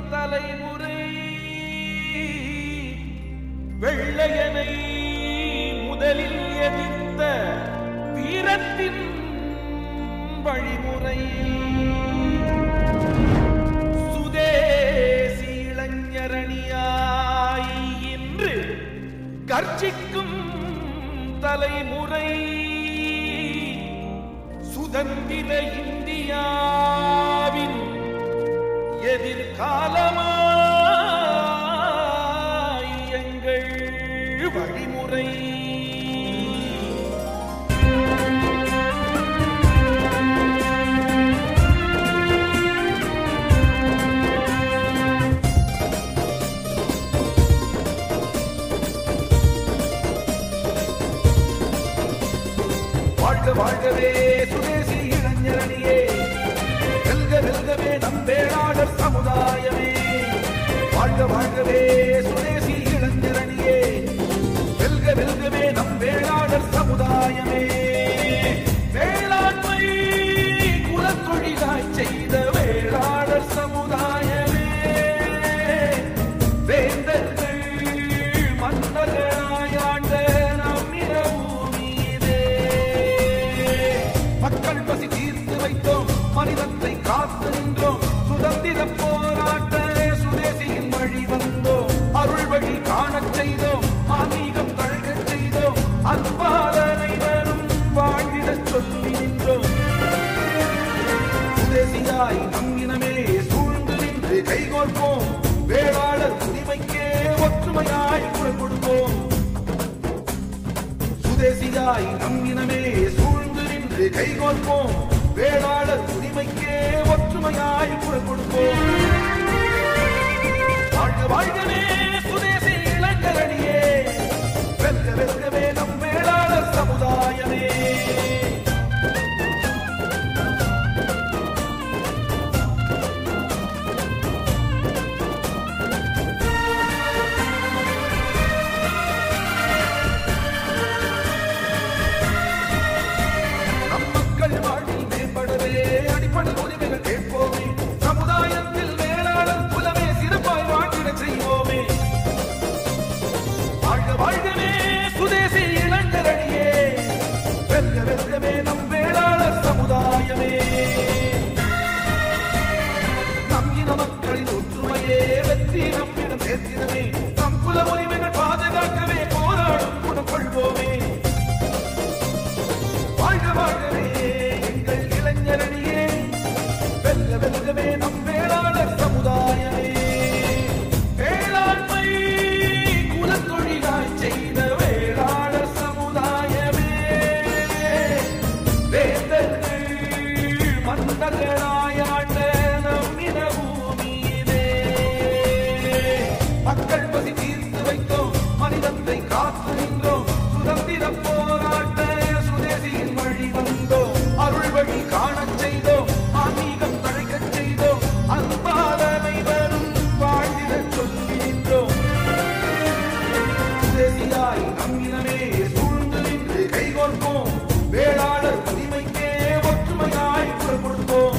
தலைமுறை வெள்ளையனை முதலில் எதிர்த்த வீரத்தின் வழிமுறை சுதேசி இளைஞரணியாய் இன்று கர்ஜிக்கும் தலைமுறை சுதந்திர இந்தியாவின் எதிர்காலமாய் எங்கள் வழிமுறை வாழ்க வாழ்கவே சுதேசி இளைஞரணியே வெல்க வெல்கவே நம் வேளாளர் சமுதாயமே வாழ்க வாழ்கவே சுதேசி இளைஞரணியே வெல்க வெல்கவே நம் வேளாளர் சமுதாயமே வேளாண்மை குலத்தொழிலாய் செய்த வேளாளர் சமுதாயமே வேந்தர்கள் மன்னர்களாய் ஆண்ட நம்மிட பூமியிலே மக்கள் பசி தீர்த்து வைத்தோம் மனிதத்தை காத்து நின்றோம் சுதந்திர போராட்ட சுதேசியின் வழி வந்தோம் அருள் வழி காணச் செய்தோம் ஆன்மீகம் தழைக்கச் செய்தோம் அன்பாளனை வரும் வாழ்ந்திடச் சொல்லி நின்றோம் சுதேசியாய் நம்பினமே சூழ்ந்து நின்று கைகோர்ப்போம் வேளாளர் உரிமைக்கே ஒற்றுமையாய் குரல் கொடுப்போம் சுதேசியாய் நம்பினமே சூழ்ந்து நின்று கைகோர்ப்போம் வேளாளர் உரிமைக்கே ஒற்றுமையாய் குரல் கொடுப்போம் வாழ்க வாழ்கவே சுதேசி இளைஞரணியே வெல்க வெல்கவே நம் வேளாளர் சமுதாயமே நம் மக்கள் வாழ்வில் மேம்படவே அடிப்படை உரிமைகள் கேட்போமே சமுதாயத்தில் வேளாளர் குலமே சிறப்பாய் வாழ்ந்திட செய்வோமே வாழ்க வாழ்கவே சுதேசி இளைஞரணியே வெல்க வெல்கவே நம் வேளாளர் சமுதாயமே நம் இன மக்களின் ஒற்றுமையே வெற்றி நம்மிடம் சேர்த்திடவே நம் குல உரிமைகள் பாதுகாக்கவே போராடும் குணம் கொள்வோமே வாழ்க வாழ்கவே எங்கள் இளைஞரணியே வெல்க வெல்கவே நம் வேளாளர் சமுதாயமே வேளாண்மை குலத்தொழிலாய் செய்த வேளாளர் சமுதாயமே வேந்தர்கள் மன்னர்களாய் ஆண்ட நம்மின பூமியிலே மக்கள் பசி தீர்த்து வைத்தோம் மனிதத்தை காத்து நின்றோம் சுதந்திர போராட்ட சுதேசியின் வழி வந்தோம் அருள் வழி காணச் செய்தோம் ஆன்மீகம் தழைக்கச் செய்தோம் அன்பாளனை வரும் வாழ்ந்திடச் சொல்லி நின்றோம் சுதேசியாய் நம்பினமே சூழ்ந்து நின்று கைகோர்ப்போம் வேளாளர் உரிமைக்கே ஒற்றுமையாய் குரல் கொடுப்போம்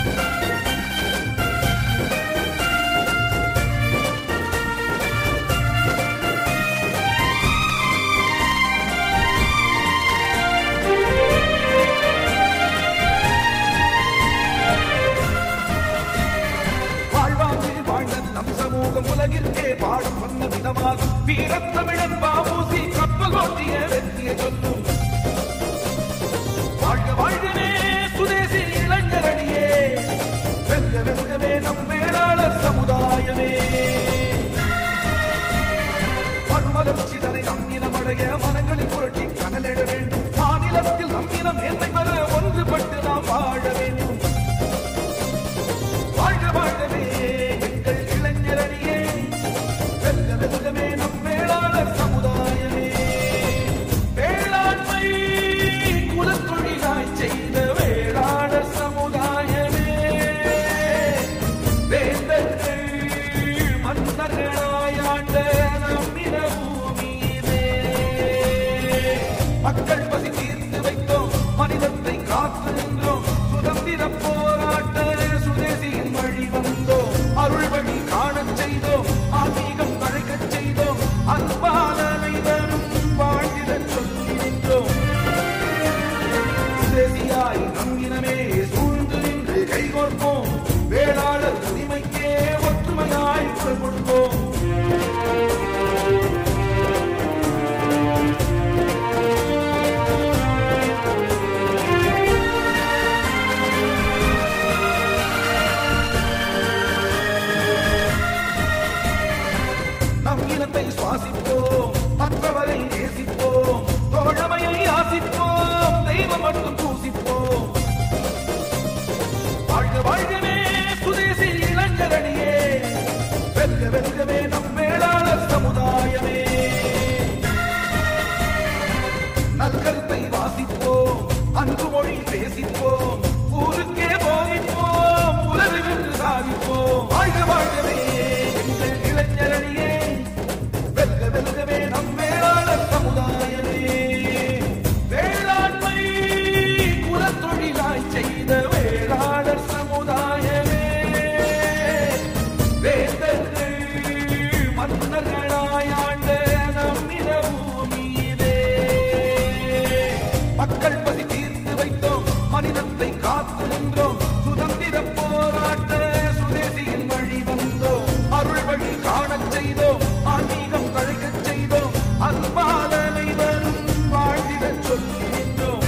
வாழ்வாங்கு வாழ்ந்த நம் சமூகம் உலகிற்கே பாடம் சொன்ன விதமாக வீரத்தமிழன் பாபூசி கப்பல் ஓட்டிய வெற்றியை சொல்லும் வாழ்க வாழ்கவே சுதேசி இளைஞரணியே வெல்க வெல்கவே நம் வேளாளர் சமுதாயமே மறுமலர்ச்சி தனை நம்மினமடைய மனங்களில் புரட்டி கனலிட வேண்டும் மாநிலத்தில் நம்மினம் என்னை வர ஒன்றுபட்டு நாம் வாழ வேண்டும் வாழ்க வாழ்கவே எங்கள் இளைஞரணியே வெல்க வெல்கவே நம் வேளாளர் சமுதாயமே வேளாண்மை குலத்தொழிலாய் செய்த வேளாளர் சமுதாயமே வேந்தர்கள் மன்னர்களாய் ஆண்ட நம்மின பூமியிலே மக்கள் பசி தீர்த்து வைத்தோம் மனிதத்தை காத்து நின்றோம் சுதந்திர போராட்ட சுதேசியின் வழி வந்தோம் அருள் வழி சுதேசியாய் நம் இனமே சூழ்ந்து நின்று கைகோர்ப்போம் வேளாளர் உரிமைக்கே ஒற்றுமையாய் குரல் கொடுப்போம் நம் இனத்தை சுவாசிப்போம் மற்றவரை நேசிப்போம் தோழமையை ஆசிப்போம் தெய்வம் மட்டும் பூசிப்போம் வாழ்க வாழ்கவே சுதேசி இளைஞரணியே வெல்க வெல்கவே நம் வேளாளர் சமுதாயமே நல்கருத்தை வாசிப்போம் அன்பு மொழி பேசிப்போம் ஊருக்கே போதிப்போம் உலகில் சாதிப்போம் வாழ்க வாழ்கவே எங்கள் இளைஞரணியே வெல்க வெல்கவே நம் வேளாளர் சமுதாயமே வேளாண்மை குலத்தொழிலாய் செய்த வேளாளர் சமுதாயமே வேந்தர்கள் மன்னர்களாய் ஆண்ட நம்மின பூமியிலே மக்கள் பசி தீர்த்து வைத்தோம் மனிதத்தை காத்து நின்றோம் சுதந்திர போராட்ட சுதேசியின் வழி வந்தோம் அருள் வழி காணச் செய்தோம் ஆன்மீகம் தழைக்கச் செய்தோம் அன்பாலனை வரும் வாழ்ந்திடச் சொல்லி நின்றோம்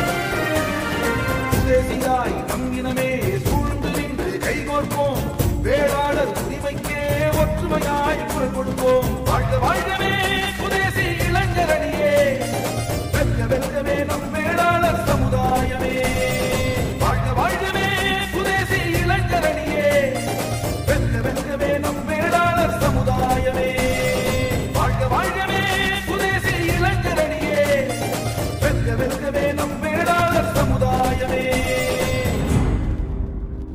சுதேசியாய் நம் இனமே சூழ்ந்து நின்று கைகோர்ப்போம் வேளாளர் உரிமைக்கே ஒற்றுமையாய் குரல் கொடுப்போம் வாழ்க வாழ்கவே சுதேசி இளைஞரணியே வெல்க வெல்கவே நம் வேளாளர் சமுதாயமே வாழ்க வாழ்கவே சுதேசி இளைஞரணியே வெல்க வெல்கவே நம் வேளாளர் சமுதாயமே வாழ்க வாழ்கவே சுதேசி இளைஞரணியே வெல்க வெல்க